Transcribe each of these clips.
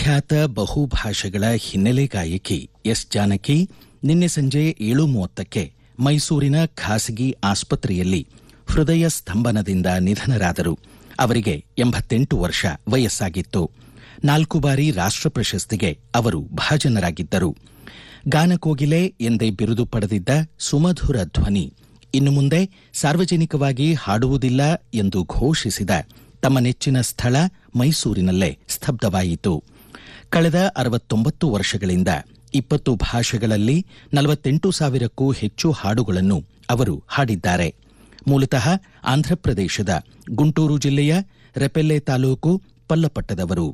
ಖ್ಯಾತ ಬಹುಭಾಷೆಗಳ ಹಿನ್ನೆಲೆ ಗಾಯಕಿ ಎಸ್ ಜಾನಕಿ ನಿನ್ನೆ ಸಂಜೆ ಏಳು ಮೂವತ್ತಕ್ಕೆ ಮೈಸೂರಿನ ಖಾಸಗಿ ಆಸ್ಪತ್ರೆಯಲ್ಲಿ ಹೃದಯ ಸ್ತಂಭನದಿಂದ ನಿಧನರಾದರು ಅವರಿಗೆ ಎಂಬತ್ತೆಂಟು ವರ್ಷ ವಯಸ್ಸಾಗಿತ್ತು ನಾಲ್ಕು ಬಾರಿ ರಾಷ್ಟ್ರ ಪ್ರಶಸ್ತಿಗೆ ಅವರು ಭಾಜನರಾಗಿದ್ದರು ಗಾನಕೋಗಿಲೆ ಎಂದೇ ಬಿರುದು ಪಡೆದಿದ್ದ ಸುಮಧುರ ಧ್ವನಿ ಇನ್ನು ಮುಂದೆ ಸಾರ್ವಜನಿಕವಾಗಿ ಹಾಡುವುದಿಲ್ಲ ಎಂದು ಘೋಷಿಸಿದ ತಮ್ಮ ನೆಚ್ಚಿನ ಸ್ಥಳ ಮೈಸೂರಿನಲ್ಲೇ ಸ್ತಬ್ಧವಾಯಿತು ಕಳೆದ ಅರವತ್ತೊಂಬತ್ತು ವರ್ಷಗಳಿಂದ ಇಪ್ಪತ್ತು ಭಾಷೆಗಳಲ್ಲಿ ನಲವತ್ತೆಂಟು ಸಾವಿರಕ್ಕೂ ಹೆಚ್ಚು ಹಾಡುಗಳನ್ನು ಅವರು ಹಾಡಿದ್ದಾರೆ ಮೂಲತಃ ಆಂಧ್ರಪ್ರದೇಶದ ಗುಂಟೂರು ಜಿಲ್ಲೆಯ ರೆಪೆಲ್ಲೆ ತಾಲೂಕು ಪಲ್ಲಪಟ್ಟದವರು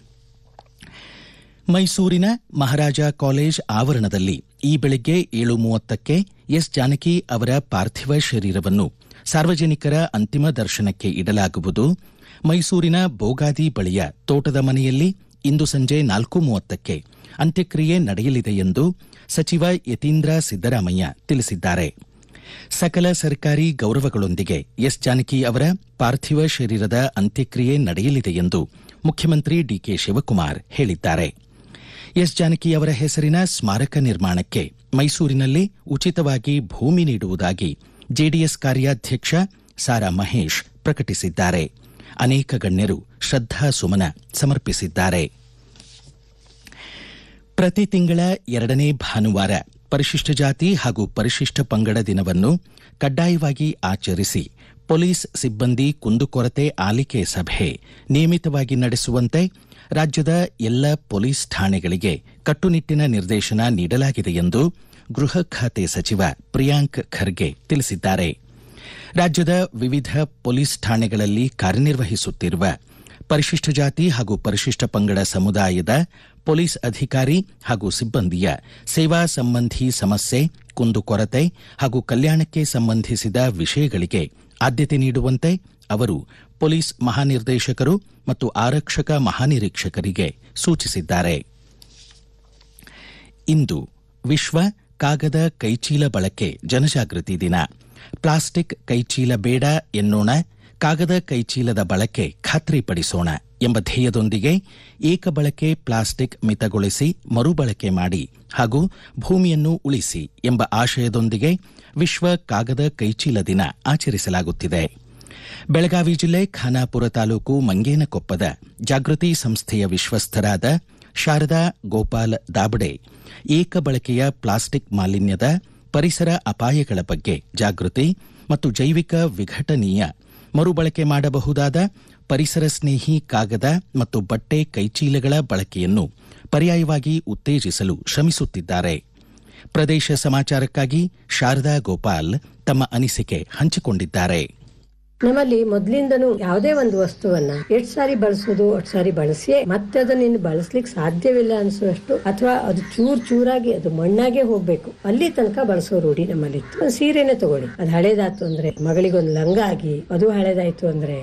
ಮೈಸೂರಿನ ಮಹಾರಾಜ ಕಾಲೇಜ್ ಆವರಣದಲ್ಲಿ ಈ ಬೆಳಗ್ಗೆ ಏಳು ಮೂವತ್ತಕ್ಕೆ ಎಸ್ ಜಾನಕಿ ಅವರ ಪಾರ್ಥಿವ ಶರೀರವನ್ನು ಸಾರ್ವಜನಿಕರ ಅಂತಿಮ ದರ್ಶನಕ್ಕೆ ಇಡಲಾಗುವುದು ಮೈಸೂರಿನ ಬೋಗಾದಿ ಬಳಿಯ ತೋಟದ ಮನೆಯಲ್ಲಿ ಇಂದು ಸಂಜೆ ನಾಲ್ಕು ಮೂವತ್ತಕ್ಕೆ ಅಂತ್ಯಕ್ರಿಯೆ ನಡೆಯಲಿದೆ ಎಂದು ಸಚಿವ ಯತೀಂದ್ರ ಸಿದ್ದರಾಮಯ್ಯ ತಿಳಿಸಿದ್ದಾರೆ ಸಕಲ ಸರ್ಕಾರಿ ಗೌರವಗಳೊಂದಿಗೆ ಎಸ್ ಜಾನಕಿ ಅವರ ಪಾರ್ಥಿವ ಶರೀರದ ಅಂತ್ಯಕ್ರಿಯೆ ನಡೆಯಲಿದೆ ಎಂದು ಮುಖ್ಯಮಂತ್ರಿ ಡಿಕೆ ಶಿವಕುಮಾರ್ ಹೇಳಿದ್ದಾರೆ ಎಸ್ ಜಾನಕಿ ಅವರ ಹೆಸರಿನ ಸ್ಮಾರಕ ನಿರ್ಮಾಣಕ್ಕೆ ಮೈಸೂರಿನಲ್ಲಿ ಉಚಿತವಾಗಿ ಭೂಮಿ ನೀಡುವುದಾಗಿ ಜೆಡಿಎಸ್ ಕಾರ್ಯಾಧ್ಯಕ್ಷ ಸಾರಾ ಮಹೇಶ್ ಪ್ರಕಟಿಸಿದ್ದಾರೆ ಅನೇಕ ಗಣ್ಯರು ಶ್ರದ್ದಾ ಸುಮನ ಸಮರ್ಪಿಸಿದ್ದಾರೆ ಪ್ರತಿ ತಿಂಗಳ ಎರಡನೇ ಭಾನುವಾರ ಪರಿಶಿಷ್ಟ ಜಾತಿ ಹಾಗೂ ಪರಿಶಿಷ್ಟ ಪಂಗಡ ದಿನವನ್ನು ಕಡ್ಡಾಯವಾಗಿ ಆಚರಿಸಿ ಪೊಲೀಸ್ ಸಿಬ್ಬಂದಿ ಕುಂದುಕೊರತೆ ಆಲಿಕೆ ಸಭೆ ನಿಯಮಿತವಾಗಿ ನಡೆಸುವಂತೆ ರಾಜ್ಯದ ಎಲ್ಲ ಪೊಲೀಸ್ ಠಾಣೆಗಳಿಗೆ ಕಟ್ಟುನಿಟ್ಟಿನ ನಿರ್ದೇಶನ ನೀಡಲಾಗಿದೆ ಎಂದು ಗೃಹ ಖಾತೆ ಸಚಿವ ಪ್ರಿಯಾಂಕ್ ಖರ್ಗೆ ತಿಳಿಸಿದ್ದಾರೆ ರಾಜ್ಯದ ವಿವಿಧ ಪೊಲೀಸ್ ಠಾಣೆಗಳಲ್ಲಿ ಕಾರ್ಯನಿರ್ವಹಿಸುತ್ತಿರುವ ಪರಿಶಿಷ್ಟ ಜಾತಿ ಹಾಗೂ ಪರಿಶಿಷ್ಟ ಪಂಗಡ ಸಮುದಾಯದ ಪೊಲೀಸ್ ಅಧಿಕಾರಿ ಹಾಗೂ ಸಿಬ್ಬಂದಿಯ ಸೇವಾ ಸಂಬಂಧಿ ಸಮಸ್ಯೆ ಕುಂದುಕೊರತೆ ಹಾಗೂ ಕಲ್ಯಾಣಕ್ಕೆ ಸಂಬಂಧಿಸಿದ ವಿಷಯಗಳಿಗೆ ಆದ್ಯತೆ ನೀಡುವಂತೆ ಅವರು ಪೊಲೀಸ್ ಮಹಾನಿರ್ದೇಶಕರು ಮತ್ತು ಆರಕ್ಷಕ ಮಹಾನಿರೀಕ್ಷಕರಿಗೆ ಸೂಚಿಸಿದ್ದಾರೆ ಇಂದು ವಿಶ್ವ ಕಾಗದ ಕೈಚೀಲ ಬಳಕೆ ಜನಜಾಗೃತಿ ದಿನ ಪ್ಲಾಸ್ಟಿಕ್ ಕೈಚೀಲ ಬೇಡ ಎನ್ನೋಣ ಕಾಗದ ಕೈಚೀಲದ ಬಳಕೆ ಖಾತ್ರಿಪಡಿಸೋಣ ಎಂಬ ಧ್ಯೇಯದೊಂದಿಗೆ ಏಕಬಳಕೆ ಪ್ಲಾಸ್ಟಿಕ್ ಮಿತಗೊಳಿಸಿ ಮರುಬಳಕೆ ಮಾಡಿ ಹಾಗೂ ಭೂಮಿಯನ್ನು ಉಳಿಸಿ ಎಂಬ ಆಶಯದೊಂದಿಗೆ ವಿಶ್ವ ಕಾಗದ ಕೈಚೀಲ ದಿನ ಆಚರಿಸಲಾಗುತ್ತಿದೆ ಬೆಳಗಾವಿ ಜಿಲ್ಲೆ ಖಾನಾಪುರ ತಾಲೂಕು ಮಂಗೇನಕೊಪ್ಪದ ಜಾಗೃತಿ ಸಂಸ್ಥೆಯ ವಿಶ್ವಸ್ಥರಾದ ಶಾರದಾ ಗೋಪಾಲ್ ದಾಬಡೆ ಏಕ ಬಳಕೆಯ ಪ್ಲಾಸ್ಟಿಕ್ ಮಾಲಿನ್ಯದ ಪರಿಸರ ಅಪಾಯಗಳ ಬಗ್ಗೆ ಜಾಗೃತಿ ಮತ್ತು ಜೈವಿಕ ವಿಘಟನೀಯ ಮರುಬಳಕೆ ಮಾಡಬಹುದಾದ ಪರಿಸರ ಸ್ನೇಹಿ ಕಾಗದ ಮತ್ತು ಬಟ್ಟೆ ಕೈಚೀಲಗಳ ಬಳಕೆಯನ್ನು ಪರ್ಯಾಯವಾಗಿ ಉತ್ತೇಜಿಸಲು ಶ್ರಮಿಸುತ್ತಿದ್ದಾರೆ ಪ್ರದೇಶ ಸಮಾಚಾರಕ್ಕಾಗಿ ಶಾರದಾ ಗೋಪಾಲ್ ತಮ್ಮ ಅನಿಸಿಕೆ ಹಂಚಿಕೊಂಡಿದ್ದಾರೆ ನಮ್ಮಲ್ಲಿ ಮೊದ್ಲಿಂದನೂ ಯಾವುದೇ ಒಂದು ವಸ್ತುವನ್ನ ಎಷ್ಟ್ ಸಾರಿ ಬಳಸೋದು ಅಷ್ಟ್ ಸಾರಿ ಬಳಸಿ ಮತ್ತೆ ಅದನ್ನ ಇನ್ನು ಬಳಸ್ಲಿಕ್ಕೆ ಸಾಧ್ಯವಿಲ್ಲ ಅನ್ಸುವಷ್ಟು ಅಥವಾ ಅದು ಚೂರ್ ಚೂರಾಗಿ ಅದು ಮಣ್ಣಾಗೆ ಹೋಗ್ಬೇಕು ಅಲ್ಲಿ ತನಕ ಬಳಸೋ ರೂಢಿ ನಮ್ಮಲ್ಲಿ ಇತ್ತು ಒಂದ್ ಸೀರೆನೆ ತಗೊಳ್ಳಿ ಅದು ಹಳೇದಾಯ್ತು ಅಂದ್ರೆ ಮಗಳಿಗೊಂದು ಲಂಗ ಆಗಿ ಅದು ಹಳೇದಾಯ್ತು ಅಂದ್ರೆ